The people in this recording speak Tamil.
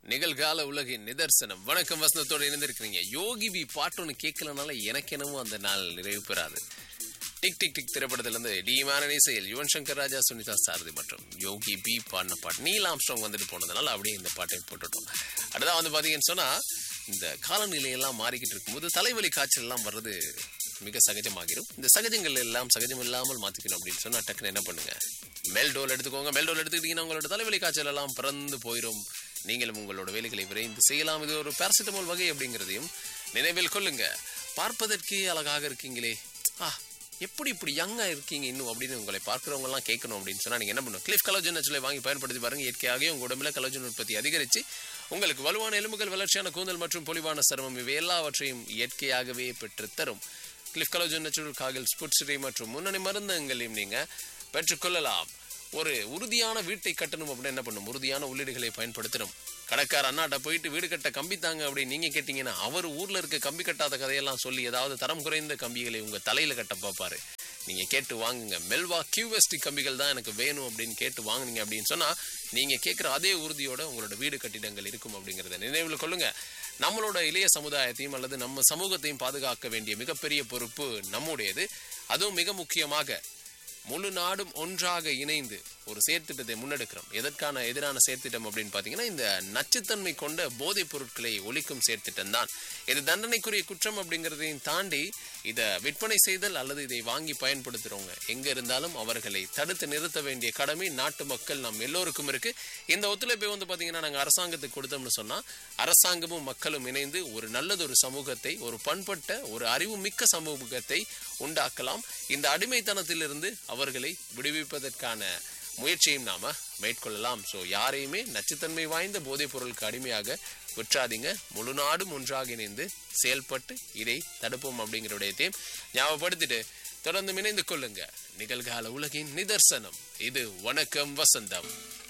நிகழ்கால உலகின் நிதர்சனம் வணக்கம் வசனத்தோடு இணைந்திருக்கிறீங்க யோகி பி பாட்டு ஒன்று கேட்கலனால எனக்கு என்னமோ அந்த நாள் நிறைவு பெறாது டிக் டிக் டிக் திரைப்படத்திலிருந்து டி மானனி செயல் யுவன் சங்கர் ராஜா சுனிதா சாரதி மற்றும் யோகி பி பாடின பாட்டு நீல் ஆம்ஸ்ட்ராங் வந்துட்டு போனதுனால அப்படியே இந்த பாட்டை போட்டுட்டோம் அடுத்ததான் வந்து பாத்தீங்கன்னு சொன்னா இந்த காலநிலையெல்லாம் மாறிக்கிட்டு இருக்கும்போது தலைவலி காய்ச்சல் எல்லாம் வர்றது மிக சகஜமாகிடும் இந்த சகஜங்கள் எல்லாம் சகஜம் இல்லாமல் மாத்திக்கணும் அப்படின்னு சொன்னா டக்குன்னு என்ன பண்ணுங்க மெல்டோல் எடுத்துக்கோங்க மெல்டோல் எடுத்துக்கிட்டீங்கன்னா உங்களோட தலைவலி காய்ச்சல் எல்லாம் பறந்து போயிடும் நீங்களும் உங்களோட வேலைகளை விரைந்து செய்யலாம் இது ஒரு பாராசிட்டமால் வகை அப்படிங்கிறதையும் நினைவில் கொள்ளுங்க பார்ப்பதற்கே அழகாக இருக்கீங்களே ஆ எப்படி இப்படி யங்கா இருக்கீங்க இன்னும் அப்படின்னு உங்களை பார்க்குறவங்க எல்லாம் கேட்கணும் அப்படின்னு சொன்னா நீங்க என்ன பண்ணணும் கிளிஃப் கலோஜன் நச்சுலை வாங்கி பயன்படுத்தி பாருங்க இயற்கையாகவே உங்க உடம்புல கலோஜன் உற்பத்தி அதிகரிச்சு உங்களுக்கு வலுவான எலும்புகள் வளர்ச்சியான கூந்தல் மற்றும் பொலிவான சருமம் இவை எல்லாவற்றையும் இயற்கையாகவே பெற்று தரும் கிளிஃப் கலோஜன் நேச்சுரல் காகில் ஸ்புட்ஸ்ரீ மற்றும் முன்னணி மருந்தங்களையும் நீங்க பெற்றுக்கொள்ளலாம் ஒரு உறுதியான வீட்டை கட்டணும் அப்படின்னு என்ன பண்ணும் உறுதியான உள்ளீடுகளை பயன்படுத்தணும் கடைக்கார அண்ணாட்ட போயிட்டு வீடு கட்ட கம்பி தாங்க அப்படின்னு நீங்க கேட்டீங்கன்னா அவர் ஊர்ல இருக்க கம்பி கட்டாத கதையெல்லாம் சொல்லி ஏதாவது தரம் குறைந்த கம்பிகளை உங்க தலையில கட்ட பார்ப்பாரு நீங்க கேட்டு வாங்குங்க மெல்வா கியூஎஸ்டி கம்பிகள் தான் எனக்கு வேணும் அப்படின்னு கேட்டு வாங்குனீங்க அப்படின்னு சொன்னா நீங்க கேட்குற அதே உறுதியோட உங்களோட வீடு கட்டிடங்கள் இருக்கும் அப்படிங்கறத நினைவில் கொள்ளுங்க நம்மளோட இளைய சமுதாயத்தையும் அல்லது நம்ம சமூகத்தையும் பாதுகாக்க வேண்டிய மிகப்பெரிய பொறுப்பு நம்முடையது அதுவும் மிக முக்கியமாக முழு நாடும் ஒன்றாக இணைந்து ஒரு செயற்திட்டத்தை முன்னெடுக்கிறோம் எதற்கான எதிரான செயற்திட்டம் அப்படின்னு பார்த்தீங்கன்னா இந்த நச்சுத்தன்மை கொண்ட போதைப் பொருட்களை ஒழிக்கும் செயற்திட்டம் தான் இது தண்டனைக்குரிய குற்றம் அப்படிங்கிறதையும் தாண்டி இதை விற்பனை செய்தல் அல்லது இதை வாங்கி பயன்படுத்துறவங்க எங்க இருந்தாலும் அவர்களை தடுத்து நிறுத்த வேண்டிய கடமை நாட்டு மக்கள் நம் எல்லோருக்கும் இருக்கு இந்த ஒத்துழைப்பை வந்து பார்த்தீங்கன்னா நாங்கள் அரசாங்கத்துக்கு கொடுத்தோம்னு சொன்னா அரசாங்கமும் மக்களும் இணைந்து ஒரு நல்லதொரு சமூகத்தை ஒரு பண்பட்ட ஒரு அறிவு மிக்க சமூகத்தை உண்டாக்கலாம் இந்த அடிமைத்தனத்திலிருந்து அவர்களை விடுவிப்பதற்கான முயற்சியும் நாம மேற்கொள்ளலாம் ஸோ யாரையுமே நச்சுத்தன்மை வாய்ந்த போதைப் பொருளுக்கு அடிமையாக விற்றாதீங்க முழு நாடும் ஒன்றாக இணைந்து செயல்பட்டு இதை தடுப்போம் அப்படிங்கிற விடயத்தையும் ஞாபகப்படுத்திட்டு தொடர்ந்து இணைந்து கொள்ளுங்க நிகழ்கால உலகின் நிதர்சனம் இது வணக்கம் வசந்தம்